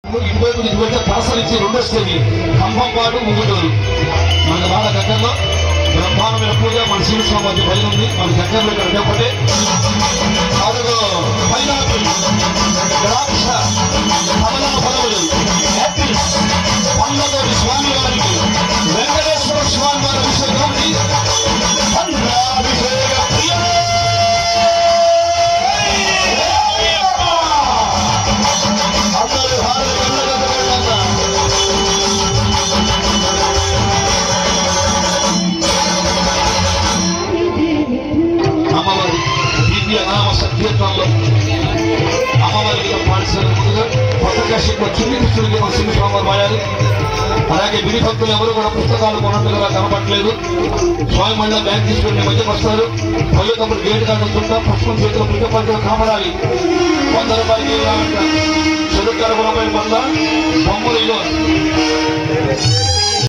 ఇటువైపు ఇటువైపు పరసలిచ్చి రెండో స్టేజ్ ఖమ్మం వాడు ముంగుటూరు మన వాళ్ళ దగ్గరలో బ్రహ్మాండమైన పూజ మన శ్రీస్వామి మధ్య బయలు ఉంది మన దగ్గరలో ఇక్కడ ఉండకపోతే అదిగో పైనాపిల్ ద్రాక్ష కమలా ఫలములు యాపిల్ పండ్లతోటి స్వామి వారికి వెంకటేశ్వర స్వామి వారి అభిషేకం ఉంది పండ్రాభిషేక ప్రియ అందరూ హారతి కళ్ళగట్టుకోండి అమ్మవారి దివ్య నామ సంకీర్తనలో అమ్మవారి గీతం పాడిస్తారు ముందుగా పథకాశంలో చిన్ని కృష్ణుడికి మన సింహ స్వామి వాయాలి అలాగే విని భక్తులు ఎవరు కూడా పుస్తకాలు కొన్నట్టుగా కనపడలేదు స్వామి మళ్ళీ బ్యాంక్ తీసుకుని మధ్యకి వస్తారు పోయేటప్పుడు గేట్ కార్డు చుట్టా పుష్పం చేతిలో పిల్లపంచులు కామరాలి వంద రూపాయలు చదువుకారు రూపాయల వల్ల బొమ్మలు